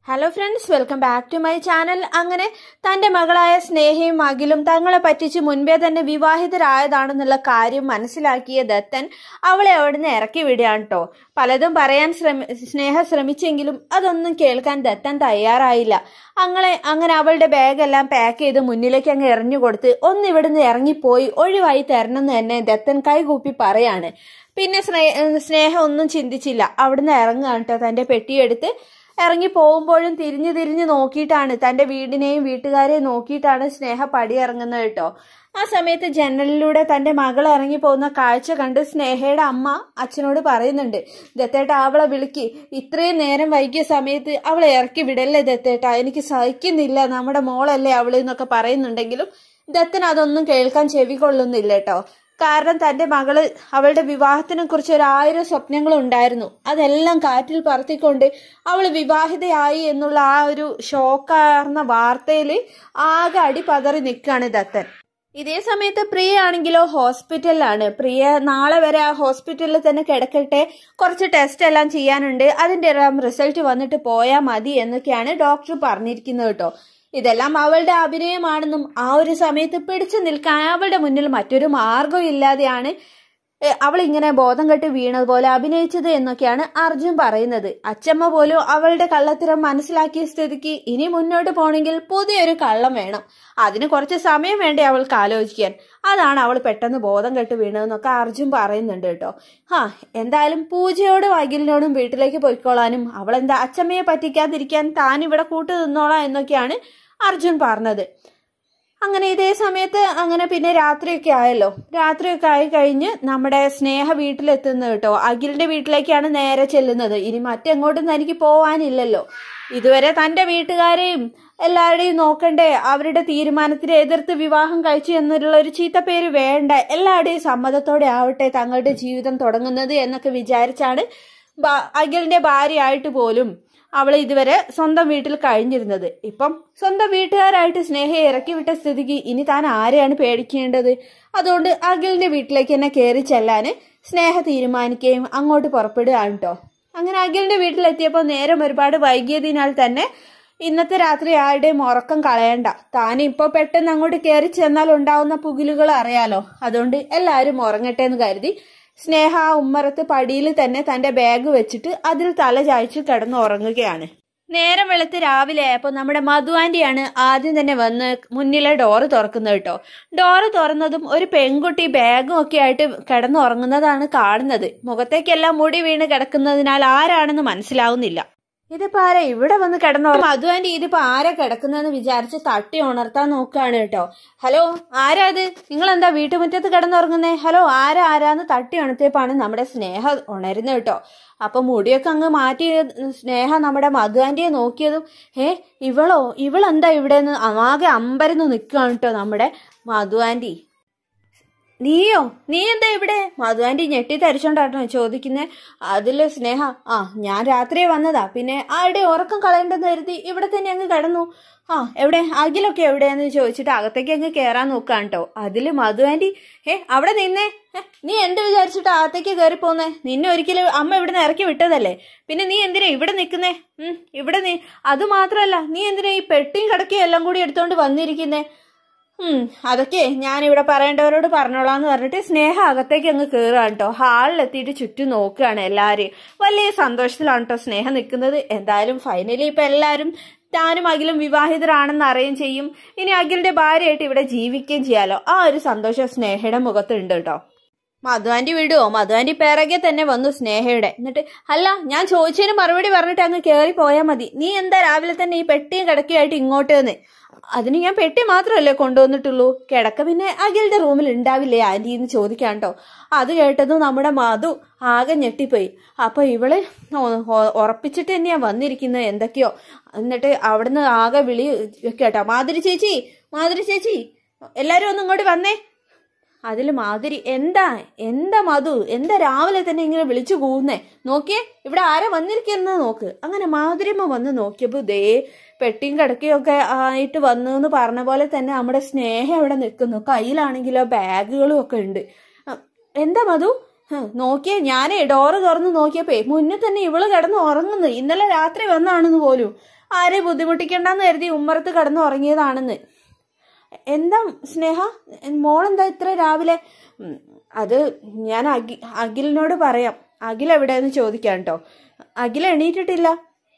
hello friends welcome back to my channel അങ്ങനെ തന്റെ മകളായ സ്നേഹയും അഖിലും തങ്ങളെ പറ്റിച്ച് മുൻപേ തന്നെ വിവാഹിതരായതാണെന്നുള്ള കാര്യം മനസ്സിലാക്കിയ ദത്തൻ അവളെ അവിടുന്ന് ഇറക്കി വിടുകയാണ് കേട്ടോ പലതും പറയാൻ ശ്രമി സ്നേഹ ശ്രമിച്ചെങ്കിലും അതൊന്നും കേൾക്കാൻ ദത്തൻ തയ്യാറായില്ല അങ്ങനെ അങ്ങനെ അവളുടെ ബാഗെല്ലാം പാക്ക് ചെയ്ത് മുന്നിലേക്ക് അങ്ങ് എറിഞ്ഞു കൊടുത്ത് ഒന്ന് ഇവിടുന്ന് ഇറങ്ങിപ്പോയി ഒഴിവായി തരണമെന്ന് തന്നെ ദത്തൻ കൈകൂപ്പി പറയാണ് പിന്നെ സ്നേ സ്നേഹം ഒന്നും ചിന്തിച്ചില്ല അവിടുന്ന് ഇറങ്ങുകയാണ് കേട്ടോ തന്റെ പെട്ടിയെടുത്ത് ഇറങ്ങി പോകുമ്പോഴും തിരിഞ്ഞു തിരിഞ്ഞു നോക്കിയിട്ടാണ് തന്റെ വീടിനെയും വീട്ടുകാരെയും നോക്കിയിട്ടാണ് സ്നേഹ പടി ഇറങ്ങുന്നത് കേട്ടോ ആ സമയത്ത് ജനലിലൂടെ തന്റെ മകൾ ഇറങ്ങി പോകുന്ന കാഴ്ച കണ്ട് സ്നേഹയുടെ അമ്മ അച്ഛനോട് പറയുന്നുണ്ട് ദത്തേട്ട അവളെ വിളിക്ക് ഇത്രയും നേരം വൈകിയ സമയത്ത് അവളെ ഇറക്കി വിടല്ലേ ദത്തേട്ട എനിക്ക് സഹിക്കുന്നില്ല നമ്മുടെ മോളല്ലേ അവള് എന്നൊക്കെ പറയുന്നുണ്ടെങ്കിലും ദത്തൻ അതൊന്നും കേൾക്കാൻ ചെവി കൊള്ളുന്നില്ല കേട്ടോ കാരണം തന്റെ മകള് അവളുടെ വിവാഹത്തിനെ കുറിച്ച് ഒരു ആയിരം സ്വപ്നങ്ങൾ ഉണ്ടായിരുന്നു അതെല്ലാം കാറ്റിൽ പറത്തിക്കൊണ്ട് അവൾ വിവാഹിതയായി എന്നുള്ള ആ ഒരു ഷോക്കാർന്ന വാർത്തയിൽ ആകെ അടി പതറി നിൽക്കുകയാണ് ദത്തൻ ഇതേ സമയത്ത് പ്രിയ ആണെങ്കിലോ ഹോസ്പിറ്റലിലാണ് പ്രിയ നാളെ വരെ ആ ഹോസ്പിറ്റലിൽ തന്നെ കിടക്കട്ടെ കുറച്ച് ടെസ്റ്റ് എല്ലാം ചെയ്യാനുണ്ട് അതിന്റെ എല്ലാം റിസൾട്ട് വന്നിട്ട് പോയാൽ മതി എന്നൊക്കെയാണ് ഡോക്ടർ പറഞ്ഞിരിക്കുന്നത് കേട്ടോ ഇതെല്ലാം അവളുടെ അഭിനയമാണെന്നും ആ ഒരു സമയത്ത് പിടിച്ചു നിൽക്കാൻ അവളുടെ മുന്നിൽ മറ്റൊരു മാർഗം ഇല്ലാതെയാണ് അവൾ ഇങ്ങനെ ബോധം കെട്ട് വീണതുപോലെ അഭിനയിച്ചത് എന്നൊക്കെയാണ് അർജുൻ പറയുന്നത് അച്ചമ്മ പോലും അവളുടെ കള്ളത്തരം മനസ്സിലാക്കിയ സ്ഥിതിക്ക് ഇനി മുന്നോട്ട് പോണെങ്കിൽ പുതിയൊരു കള്ളം വേണം അതിന് കുറച്ച് സമയം വേണ്ടേ അവൾക്ക് ആലോചിക്കാൻ അതാണ് അവൾ പെട്ടെന്ന് ബോധം കെട്ട് വീണതെന്നൊക്കെ അർജുൻ പറയുന്നുണ്ട് കേട്ടോ ഹാ എന്തായാലും പൂജയോടും അഖിലിനോടും വീട്ടിലേക്ക് പോയിക്കോളാനും അവൾ എന്താ അച്ചമ്മയെ പറ്റിക്കാതിരിക്കാൻ താൻ ഇവിടെ കൂട്ടു നിന്നോളാം എന്നൊക്കെയാണ് അർജുൻ പറഞ്ഞത് അങ്ങനെ ഇതേ സമയത്ത് അങ്ങനെ പിന്നെ രാത്രിയൊക്കെ ആയല്ലോ രാത്രിയൊക്കെ ആയി കഴിഞ്ഞ് നമ്മുടെ സ്നേഹ വീട്ടിലെത്തുന്നത് കേട്ടോ അഖിലിന്റെ വീട്ടിലേക്കാണ് നേരെ ചെല്ലുന്നത് ഇനി മറ്റെങ്ങോട്ടും തനിക്ക് പോവാനില്ലല്ലോ ഇതുവരെ തന്റെ വീട്ടുകാരെയും എല്ലാവരുടെയും നോക്കണ്ടേ അവരുടെ തീരുമാനത്തിനെ എതിർത്ത് വിവാഹം കഴിച്ചു എന്നുള്ള ഒരു ചീത്തപ്പേര് വേണ്ട എല്ലാവരുടെയും സമ്മതത്തോടെ ആവട്ടെ തങ്ങളുടെ ജീവിതം തുടങ്ങുന്നത് എന്നൊക്കെ വിചാരിച്ചാണ് അഖിലിന്റെ ഭാര്യയായിട്ട് പോലും അവൾ ഇതുവരെ സ്വന്തം വീട്ടിൽ കഴിഞ്ഞിരുന്നത് ഇപ്പം സ്വന്തം വീട്ടുകാരായിട്ട് സ്നേഹയെ ഇറക്കി വിട്ട സ്ഥിതിക്ക് ഇനി താൻ ആരെയാണ് പേടിക്കേണ്ടത് അതുകൊണ്ട് അഖിലിന്റെ വീട്ടിലേക്ക് തന്നെ കയറി ചെല്ലാന് സ്നേഹ തീരുമാനിക്കുകയും അങ്ങോട്ട് പുറപ്പെടുകയാണ് കേട്ടോ അങ്ങനെ അഖിലിന്റെ വീട്ടിലെത്തിയപ്പോൾ നേരം ഒരുപാട് വൈകിയതിനാൽ തന്നെ ഇന്നത്തെ രാത്രി ആരുടെയും ഉറക്കം കളയണ്ട താൻ ഇപ്പൊ പെട്ടെന്ന് അങ്ങോട്ട് കയറി ചെന്നാൽ ഉണ്ടാവുന്ന പുകിലുകൾ അറിയാലോ അതുകൊണ്ട് എല്ലാവരും ഉറങ്ങട്ടെ എന്ന് കരുതി സ്നേഹ ആ ഉമ്മറത്ത് പടിയിൽ തന്നെ തന്റെ ബാഗ് വെച്ചിട്ട് അതിൽ തല ചായ്ച്ച് കിടന്ന് ഉറങ്ങുകയാണ് നേരം വെളുത്ത് രാവിലെ ആയപ്പോൾ നമ്മുടെ മധു ആന്റിയാണ് ആദ്യം തന്നെ വന്ന് മുന്നിലെ ഡോറ് തുറക്കുന്നത് കേട്ടോ ഡോറ് തുറന്നതും ഒരു പെൺകുട്ടി ബാഗും ഒക്കെ ആയിട്ട് കിടന്നുറങ്ങുന്നതാണ് കാണുന്നത് മുഖത്തേക്കെല്ലാം മുടി വീണ് കിടക്കുന്നതിനാൽ ആരാണെന്ന് മനസ്സിലാവുന്നില്ല ഇതിപ്പോ ആരാ ഇവിടെ വന്ന് കിടന്നോ മധു ആന്റി ഇതിപ്പോ ആരാ കിടക്കുന്നതെന്ന് വിചാരിച്ച് തട്ടി ഉണർത്താൻ നോക്കുകയാണ് കേട്ടോ ഹലോ ആരാ ഇത് നിങ്ങൾ എന്താ വീട്ടുമുറ്റത്ത് കിടന്നുറങ്ങുന്നേ ഹലോ ആരാ ആരാന്ന് തട്ടി ഉണർത്തിയപ്പാണ് നമ്മുടെ സ്നേഹ ഉണരുന്നത് കേട്ടോ അപ്പൊ മുടിയൊക്കെ അങ്ങ് മാറ്റി സ്നേഹ നമ്മുടെ മധു ആന്റിയെ നോക്കിയതും ഏ ഇവളോ ഇവളെന്താ ഇവിടെ നിന്ന് ആകെ അമ്പരന്ന് നിൽക്കുകയാണ് കേട്ടോ നമ്മുടെ മധു ആന്റി നീയോ നീ എന്താ ഇവിടെ മധു ആന്റി ഞെട്ടി തരിച്ചോണ്ടാട്ടോ ചോദിക്കുന്നേ അതില് സ്നേഹ ആ ഞാൻ രാത്രിയെ വന്നതാ പിന്നെ ആരുടെ ഉറക്കം കളയേണ്ടെന്ന് കരുതി ഇവിടെ തന്നെ അങ്ങ് കിടന്നു ആ എവിടെ അഖിലൊക്കെ എവിടെയെന്ന് ചോദിച്ചിട്ട് അകത്തേക്ക് അങ്ങ് കയറാൻ നോക്കാൻ കേട്ടോ അതില് മധു ആന്റി ഏ അവിടെ നിന്നേ നീ എന്ത് വിചാരിച്ചിട്ട് അകത്തേക്ക് കയറി പോന്നേ നിന്നെ ഒരിക്കലും അമ്മ ഇവിടെ നിന്ന് ഇറക്കി വിട്ടതല്ലേ പിന്നെ നീ എന്തിനാ ഇവിടെ നിൽക്കുന്നേ ഉം ഇവിടെ നീ അത് മാത്രല്ല നീ എന്തിനാ ഈ പെട്ടിയും കിടക്കയും എല്ലാം കൂടി എടുത്തോണ്ട് വന്നിരിക്കുന്നേ ഉം അതൊക്കെ ഞാൻ ഇവിടെ പറയേണ്ടവരോട് പറഞ്ഞോളാന്ന് പറഞ്ഞിട്ട് സ്നേഹ അകത്തേക്ക് അങ്ങ് കയറുകയാണ് കേട്ടോ ഹാളിലെത്തിയിട്ട് ചുറ്റും നോക്കുകയാണ് എല്ലാവരെയും വലിയ സന്തോഷത്തിലാണ് കേട്ടോ സ്നേഹം നിൽക്കുന്നത് എന്തായാലും ഫൈനലി ഇപ്പൊ എല്ലാവരും താനും അഖിലും വിവാഹിതരാണെന്ന് അറിയുകയും ചെയ്യും ഇനി അഖിലിന്റെ ഭാര്യയായിട്ട് ഇവിടെ ജീവിക്കുകയും ചെയ്യാലോ ആ ഒരു സന്തോഷം സ്നേഹയുടെ മുഖത്തുണ്ട് കേട്ടോ മധുവാന്റി വിടുവോ മധുവാന്റി പിറകെ തന്നെ വന്നു സ്നേഹയുടെ എന്നിട്ട് അല്ല ഞാൻ ചോദിച്ചതിന് മറുപടി പറഞ്ഞിട്ട് അങ്ങ് കയറി പോയാൽ മതി നീ എന്താ രാവിലെ തന്നെ ഈ പെട്ടിയും കിടക്കയായിട്ട് ഇങ്ങോട്ട് വന്ന് അതിന് ഞാൻ പെട്ടി മാത്രമല്ലേ കൊണ്ടുവന്നിട്ടുള്ളൂ കിടക്ക പിന്നെ അഖിലിന്റെ റൂമിൽ ഉണ്ടാവില്ലേ ആന്റി എന്ന് ചോദിക്കാൻ കേട്ടോ അത് കേട്ടതും നമ്മുടെ മധു ആകെ ഞെട്ടിപ്പോയി അപ്പൊ ഇവള് ഉറപ്പിച്ചിട്ട് തന്നെയാ വന്നിരിക്കുന്നത് എന്തൊക്കെയോ എന്നിട്ട് അവിടുന്ന് ആകെ വിളി കേട്ടോ മാതിരി ചേച്ചി മാതിരി ചേച്ചി എല്ലാരും ഒന്ന് ഇങ്ങോട്ട് വന്നേ അതിൽ മാതിരി എന്താ എന്താ മധു എന്താ രാവിലെ തന്നെ ഇങ്ങനെ വിളിച്ചു കൂന്നേ നോക്കിയേ ഇവിടെ ആരാ വന്നിരിക്കുന്നത് നോക്ക് അങ്ങനെ മാധുര്യമ്മ വന്ന് നോക്കിയപ്പോ ദേ പെട്ടിയും കിടക്കയൊക്കെ ആയിട്ട് വന്നു എന്ന് പറഞ്ഞ പോലെ തന്നെ നമ്മുടെ സ്നേഹം അവിടെ നിൽക്കുന്നു കയ്യിലാണെങ്കിലോ ബാഗുകളും ഒക്കെ ഉണ്ട് എന്താ മധു നോക്കിയേ ഞാനേ ഡോറ് തുറന്ന് നോക്കിയപ്പോ മുന്നേ തന്നെ ഇവള് കിടന്ന് ഉറങ്ങുന്നു ഇന്നലെ രാത്രി വന്നാണെന്ന് പോലും ആരെ ബുദ്ധിമുട്ടിക്കണ്ടെന്ന് കരുതി ഉമ്മറത്ത് കിടന്ന് ഉറങ്ങിയതാണെന്ന് എന്താ സ്നേഹ മോളെന്താ ഇത്ര രാവിലെ ഉം, അത് ഞാൻ അഖി അഖിലിനോട് പറയാം അഖിൽ എവിടെയെന്ന് ചോദിക്കാം കേട്ടോ അഖിൽ എണീറ്റിട്ടില്ല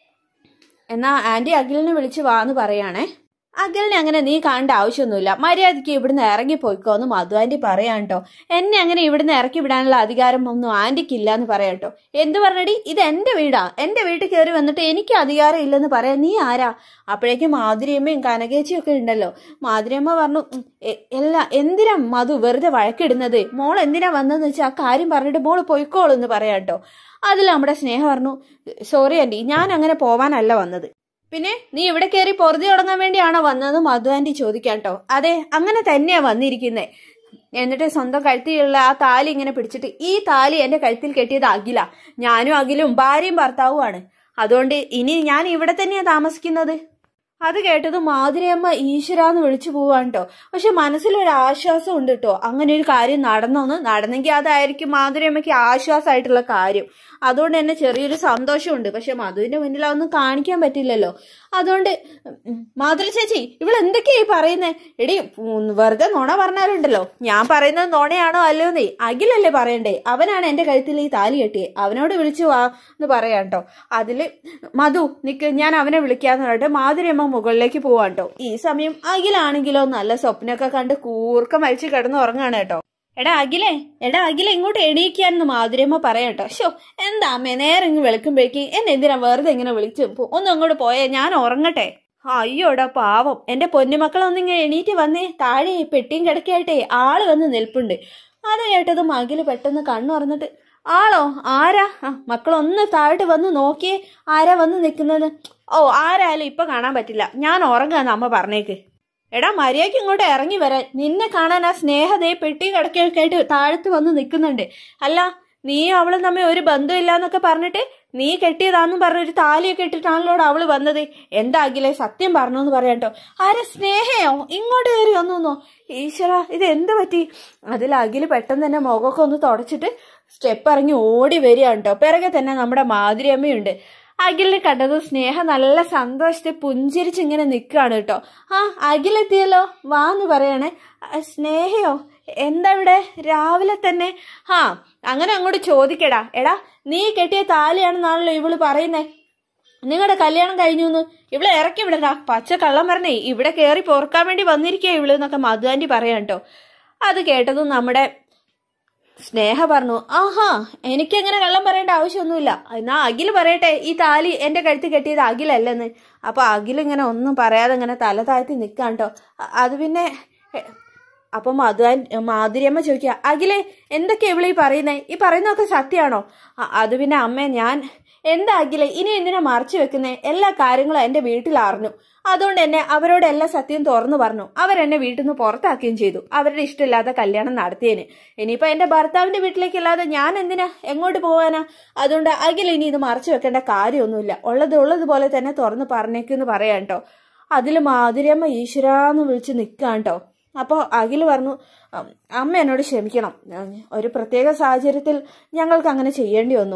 എന്നാ ആന്റി അഖിലിനെ വിളിച്ച് വാന്ന് പറയാണേ അഖിലിനെ അങ്ങനെ നീ കാണേണ്ട ആവശ്യമൊന്നുമില്ല മര്യാദയ്ക്ക് ഇവിടുന്ന് ഇറങ്ങി പോയിക്കോന്ന് മധു ആന്റി പറയാം കേട്ടോ എന്നെ അങ്ങനെ ഇവിടുന്ന് ഇറക്കി വിടാനുള്ള അധികാരം ഒന്നും ആന്റിക്ക് ഇല്ല എന്ന് പറയാം കേട്ടോ എന്ത് പറഞ്ഞടി ഇത് എന്റെ വീടാ എന്റെ വീട്ടിൽ കയറി വന്നിട്ട് എനിക്ക് അധികാരം ഇല്ലെന്ന് പറയാം നീ ആരാ അപ്പോഴേക്കും മാധുരിയമ്മയും കനകേച്ചിയും ഒക്കെ ഉണ്ടല്ലോ മാധുരിയമ്മ പറഞ്ഞു "ഉം, എ- എല്ലാ എന്തിനാ മധു വെറുതെ വഴക്കിടുന്നത് മോൾ എന്തിനാ വന്നതെന്ന് വെച്ചാൽ ആ കാര്യം പറഞ്ഞിട്ട് മോള് പൊയ്ക്കോളൂ എന്ന് പറയാം കേട്ടോ അതിൽ നമ്മുടെ സ്നേഹം പറഞ്ഞു സോറി ആന്റി ഞാൻ അങ്ങനെ പോവാനല്ല വന്നത് പിന്നെ നീ ഇവിടെ കയറി പൊറുതി തുടങ്ങാൻ വേണ്ടിയാണോ വന്നതെന്ന് മധു ആന്റി ചോദിക്കാം കേട്ടോ അതെ അങ്ങനെ തന്നെയാ വന്നിരിക്കുന്നേ എന്നിട്ട് സ്വന്തം കഴുത്തിലുള്ള ആ താലി ഇങ്ങനെ പിടിച്ചിട്ട് ഈ താലി എന്റെ കഴുത്തിൽ കെട്ടിയത് അഖില ഞാനും അഖിലും ഭാര്യയും ഭർത്താവുമാണ് അതുകൊണ്ട് ഇനി ഞാൻ ഇവിടെ തന്നെയാ താമസിക്കുന്നത് അത് കേട്ടത് മാതിരിയമ്മ ഈശ്വരാന്ന് വിളിച്ചു പോവാണ് കേട്ടോ പക്ഷെ മനസ്സിലൊരു ആശ്വാസം ഉണ്ട് കേട്ടോ അങ്ങനെ ഒരു കാര്യം നടന്നോന്ന് നടന്നെങ്കിൽ അതായിരിക്കും മാധുര്യമ്മയ്ക്ക് ആശ്വാസമായിട്ടുള്ള കാര്യം അതുകൊണ്ട് തന്നെ ചെറിയൊരു സന്തോഷമുണ്ട് പക്ഷെ മധുവിന്റെ മുന്നിൽ അതൊന്നും കാണിക്കാൻ പറ്റില്ലല്ലോ അതുകൊണ്ട് ഉം, മാധുരി ചേച്ചി ഇവൾ എന്തൊക്കെയായി പറയുന്നേ എടി ഉം, വെറുതെ നുണ പറഞ്ഞാലുണ്ടല്ലോ ഞാൻ പറയുന്നത് നുണയാണോ അല്ലയോന്നേ അഖിലല്ലേ പറയണ്ടേ അവനാണ് എന്റെ കഴുത്തിൽ ഈ താലി കെട്ടിയേ അവനോട് വിളിച്ചു വാ എന്ന് പറയാം കേട്ടോ അതില് മധു നിക്ക് ഞാൻ അവനെ വിളിക്കാന്ന് പറഞ്ഞിട്ട് മാധുര്യമ്മ മുകളിലേക്ക് പോവാൻ കേട്ടോ ഈ സമയം അഖിലാണെങ്കിലോ നല്ല സ്വപ്നമൊക്കെ കണ്ട് കൂർക്കം വലിച്ചു കിടന്ന് ഉറങ്ങാണ് കേട്ടോ എടാ അഖിലേ എടാ അഖിലെ ഇങ്ങോട്ട് എണീക്കാന്ന് മാധുര്യമ്മ പറയാം കേട്ടോ ഷോ എന്താ അമ്മേ നേരെ ഇങ്ങ് വിളിക്കുമ്പോഴേക്ക് എന്നെ എന്തിനാ വെറുതെ ഇങ്ങനെ വിളിച്ചു പോ- ഒന്ന് അങ്ങോട്ട് പോയേ ഞാൻ ഉറങ്ങട്ടെ അയ്യോടാ പാവം എന്റെ പൊന്നുമക്കളൊന്നിങ്ങനെ എണീറ്റ് വന്നേ താഴെ ഈ പെട്ടിയും കിടക്കായിട്ടേ ആള് വന്ന് നിൽപ്പുണ്ട് അത് കേട്ടതും അഖില് പെട്ടെന്ന് കണ്ണു തുറന്നിട്ട് ആളോ ആരാ ആ മക്കളൊന്ന് താഴോട്ട് വന്ന് നോക്കിയേ ആരാ വന്ന് നിൽക്കുന്നത് ഓ ആരായാലും ഇപ്പൊ കാണാൻ പറ്റില്ല ഞാൻ ഉറങ്ങാന്ന് അമ്മ പറഞ്ഞേക്ക് എടാ മര്യാദയ്ക്ക് ഇങ്ങോട്ട് ഇറങ്ങി വരാൻ നിന്നെ കാണാൻ ആ സ്നേഹതയെ പെട്ടി കിടക്കൊക്കെ ആയിട്ട് താഴത്ത് വന്ന് നിൽക്കുന്നുണ്ട് അല്ല നീ അവളും തമ്മിൽ ഒരു ബന്ധമില്ല എന്നൊക്കെ പറഞ്ഞിട്ട് നീ കെട്ടിയതാന്നും പറഞ്ഞ ഒരു താലിയൊക്കെ ഇട്ടിട്ടാണല്ലോ അവള് വന്നത് എന്താ അഖിലെ സത്യം പറഞ്ഞു എന്ന് പറയാട്ടോ ആരെ സ്നേഹയോ ഇങ്ങോട്ട് കയറി വന്നു ഈശ്വര ഇത് എന്ത് പറ്റി അതിൽ അഖില് പെട്ടെന്ന് തന്നെ മുഖമൊക്കെ ഒന്ന് തുടച്ചിട്ട് സ്റ്റെപ്പ് ഇറങ്ങി ഓടി വരികയാണ് കേട്ടോ പിറകെ തന്നെ നമ്മുടെ മാധുര്യമ്മയുണ്ട് അഖിലിനെ കണ്ടത് സ്നേഹ നല്ല സന്തോഷത്തെ പുഞ്ചിരിച്ച് ഇങ്ങനെ നിൽക്കുകയാണ് കേട്ടോ ആ അഖിലെത്തിയല്ലോ വാന്ന് പറയണേ ആ, സ്നേഹയോ എന്താ ഇവിടെ രാവിലെ തന്നെ ആ അങ്ങനെ അങ്ങോട്ട് ചോദിക്കടാ എടാ നീ കെട്ടിയ താലിയാണെന്നാണല്ലോ ഇവള് പറയുന്നേ നിങ്ങളുടെ കല്യാണം കഴിഞ്ഞു എന്ന് ഇവിടെ ഇറക്കി വിടടാ പച്ച കള്ളം പറഞ്ഞേ ഇവിടെ കയറി പൊറുക്കാൻ വേണ്ടി വന്നിരിക്കുക ഇവള് എന്നൊക്കെ മധുവാൻറ്റി പറയാം കേട്ടോ അത് കേട്ടതും നമ്മുടെ സ്നേഹ പറഞ്ഞു ആഹാ എനിക്കങ്ങനെ കള്ളം പറയേണ്ട ആവശ്യമൊന്നുമില്ല എന്നാ അഖിൽ പറയട്ടെ ഈ താലി എന്റെ കഴുത്ത് കെട്ടിയത് അഖിലല്ലെന്ന് അപ്പൊ അഖിൽ ഇങ്ങനെ ഒന്നും പറയാതെ ഇങ്ങനെ തല താഴ്ത്തി നിൽക്കാൻ കേട്ടോ അത് പിന്നെ എ, അപ്പൊ മധുവാൻ മാധുര്യമ്മ ചോദിക്കുക അഖിലെ എന്തൊക്കെയാ ഇവളീ പറയുന്നേ ഈ പറയുന്നതൊക്കെ സത്യമാണോ അ- അത് പിന്നെ അമ്മേ ഞാൻ എന്താ അഖിലെ ഇനി എന്തിനാ മറച്ചു വെക്കുന്നേ എല്ലാ കാര്യങ്ങളും എന്റെ വീട്ടിൽ അറിഞ്ഞു അതുകൊണ്ട് തന്നെ അവരോട് എല്ലാ സത്യം തുറന്നു പറഞ്ഞു അവരെന്നെ വീട്ടിൽ നിന്ന് പുറത്താക്കുകയും ചെയ്തു അവരുടെ ഇഷ്ടമില്ലാത്ത കല്യാണം നടത്തിയതിന് ഇനിയിപ്പോ എന്റെ ഭർത്താവിന്റെ വീട്ടിലേക്കല്ലാതെ ഞാൻ എന്തിനാ എങ്ങോട്ട് പോവാനാ അതുകൊണ്ട് അഖിൽ ഇനി ഇത് മറച്ചു വെക്കേണ്ട കാര്യമൊന്നുമില്ല ഉള്ളത് ഉള്ളതുപോലെ തന്നെ തുറന്ന് പറഞ്ഞേക്കെന്ന് പറയാം കേട്ടോ അതിൽ മാധുര്യമ്മ ഈശ്വരാന്ന് വിളിച്ച് നിൽക്കാം കേട്ടോ അപ്പോൾ അഖിൽ പറഞ്ഞു "ഉം, അമ്മ എന്നോട് ക്ഷമിക്കണം ഉം, ഒരു പ്രത്യേക സാഹചര്യത്തിൽ ഞങ്ങൾക്ക് അങ്ങനെ ചെയ്യേണ്ടി വന്നു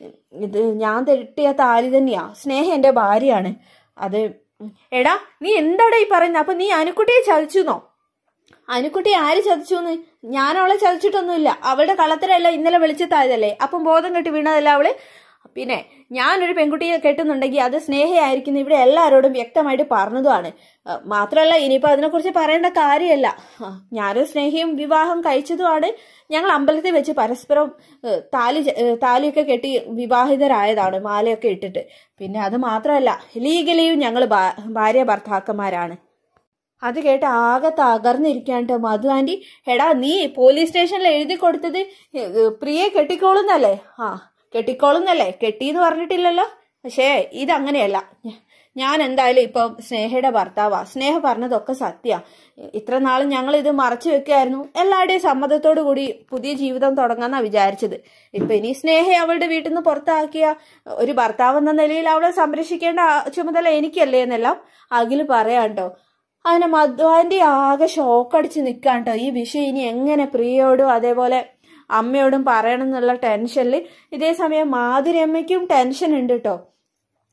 ഇത് ഞാൻ തെട്ടിയ താലി തന്നെയാ സ്നേഹം എൻ്റെ ഭാര്യയാണ് അത് ഉം, എടാ നീ എന്താടാ ഈ പറയുന്നത് അപ്പൊ നീ അനുക്കുട്ടിയെ ചതിച്ചുന്നോ അനുക്കുട്ടി ആര് ചതിച്ചുന്ന് ഞാൻ അവളെ ചതിച്ചിട്ടൊന്നുമില്ല അവളുടെ കളത്തരല്ല ഇന്നലെ വെളിച്ചത്തായതല്ലേ അപ്പം ബോധം കെട്ടി വീണതല്ല അവള് പിന്നെ ഞാനൊരു പെൺകുട്ടിയെ കെട്ടുന്നുണ്ടെങ്കിൽ അത് സ്നേഹയായിരിക്കും ഇവിടെ എല്ലാവരോടും വ്യക്തമായിട്ട് പറഞ്ഞതുമാണ് ആ, മാത്രമല്ല ഇനിയിപ്പോൾ അതിനെക്കുറിച്ച് പറയേണ്ട കാര്യമല്ല ആ, ഞാനും സ്നേഹിയും വിവാഹം കഴിച്ചതുമാണ് ഞങ്ങൾ അമ്പലത്തിൽ വെച്ച് പരസ്പരം ഏ, താലി ചെ- ഏ, താലിയൊക്കെ കെട്ടി വിവാഹിതരായതാണ് മാലയൊക്കെ ഇട്ടിട്ട് പിന്നെ അത് മാത്രമല്ല ലീഗലിയും ഞങ്ങൾ ഭാര്യ ഭർത്താക്കന്മാരാണ് അത് കേട്ട് ആകെ തകർന്നിരിക്കാണ്ട് മധു ആന്റി എടാ നീ പോലീസ് സ്റ്റേഷനിൽ എഴുതി കൊടുത്തത് ഏ, പ്രിയെ കെട്ടിക്കോളുന്നല്ലേ ആ കെട്ടിക്കോളുന്നല്ലേ കെട്ടിന്ന് പറഞ്ഞിട്ടില്ലല്ലോ പക്ഷേ ഇതങ്ങനെയല്ല ഞ- ഞാൻ എന്തായാലും ഇപ്പൊ സ്നേഹയുടെ ഭർത്താവാ സ്നേഹ പറഞ്ഞതൊക്കെ സത്യ ഇത്ര നാളും ഞങ്ങൾ ഇത് മറച്ചു വെക്കുകയായിരുന്നു എല്ലാവരുടെയും സമ്മതത്തോടു കൂടി പുതിയ ജീവിതം തുടങ്ങാന്നാ വിചാരിച്ചത് ഇപ്പൊ ഇനി സ്നേഹ അവളുടെ വീട്ടിൽ നിന്ന് പുറത്താക്കിയ ഒരു ഭർത്താവ് എന്ന നിലയിൽ അവളെ സംരക്ഷിക്കേണ്ട ആ ചുമതല എനിക്കല്ലേ എന്നെല്ലാം അഖിൽ പറയാണ്ടോ അങ്ങനെ മധുവാന്റെ ആകെ ഷോക്കടിച്ച് നിൽക്കാണ്ടോ ഈ വിഷയം ഇനി എങ്ങനെ പ്രിയയോടും അതേപോലെ അമ്മയോടും പറയണം എന്നുള്ള ടെൻഷനിൽ ഇതേ സമയം മാധുരി അമ്മയ്ക്കും ടെൻഷൻ ഉണ്ട് കേട്ടോ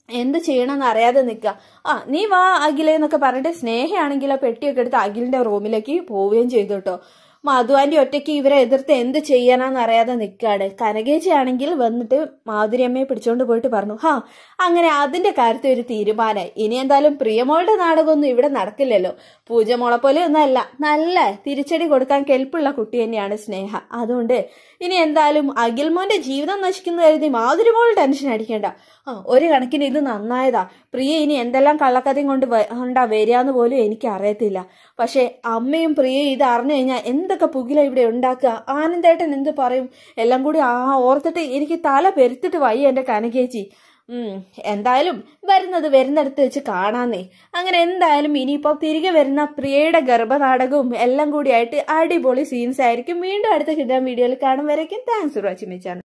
എന്ത് ചെയ്യണമെന്ന് അറിയാതെ നിൽക്കുക ആ നീ വാ അഖിലേ എന്നൊക്കെ പറഞ്ഞിട്ട് സ്നേഹയാണെങ്കിൽ ആ പെട്ടിയൊക്കെ എടുത്ത് അഖിലിന്റെ റൂമിലേക്ക് പോവുകയും ചെയ്തു കേട്ടോ മാധുവാന്റെ ഒറ്റയ്ക്ക് ഇവരെ എതിർത്ത് എന്ത് ചെയ്യാനാന്ന് അറിയാതെ നിൽക്കാണ് കനകേച്ചി ആണെങ്കിൽ വന്നിട്ട് മാധുര്യമ്മയെ പിടിച്ചോണ്ട് പോയിട്ട് പറഞ്ഞു ഹാ അങ്ങനെ അതിന്റെ കാര്യത്തിൽ ഒരു തീരുമാനമായി ഇനി എന്തായാലും പ്രിയമോളുടെ നാടകമൊന്നും ഇവിടെ നടക്കില്ലല്ലോ പൂജമോളെ പോലെ ഒന്നല്ല നല്ല തിരിച്ചടി കൊടുക്കാൻ കെൽപ്പുള്ള കുട്ടി തന്നെയാണ് സ്നേഹ അതുകൊണ്ട് ഇനി എന്തായാലും അഖിൽമോന്റെ ജീവിതം നശിക്കുന്ന കരുതി മാധുര്യമോൾ ടെൻഷൻ അടിക്കേണ്ട ആ ഒരു കണക്കിന് ഇത് നന്നായതാ പ്രിയ ഇനി എന്തെല്ലാം കള്ളക്കഥയും കൊണ്ട് വ- കൊണ്ടാ വരികയെന്ന് പോലും എനിക്ക് അറിയത്തില്ല പക്ഷെ അമ്മയും പ്രിയയും ഇത് അറിഞ്ഞു കഴിഞ്ഞാൽ എന്തൊക്കെ പുകില ഇവിടെ ഉണ്ടാക്കുക ആനന്ദേട്ടൻ എന്ത് പറയും എല്ലാം കൂടി ആ ഓർത്തിട്ട് എനിക്ക് തല പെരുത്തിട്ട് വയ്യ എന്റെ കനകേച്ചി ഉം എന്തായാലും വരുന്നത് വരുന്നിടത്ത് വെച്ച് കാണാന്നേ അങ്ങനെ എന്തായാലും ഇനിയിപ്പോ തിരികെ വരുന്ന പ്രിയയുടെ ഗർഭനാടകവും എല്ലാം കൂടിയായിട്ട് അടിപൊളി സീൻസ് ആയിരിക്കും വീണ്ടും അടുത്ത കിട്ടാൻ വീഡിയോയിൽ കാണും വരയ്ക്കും thanks for watching my channel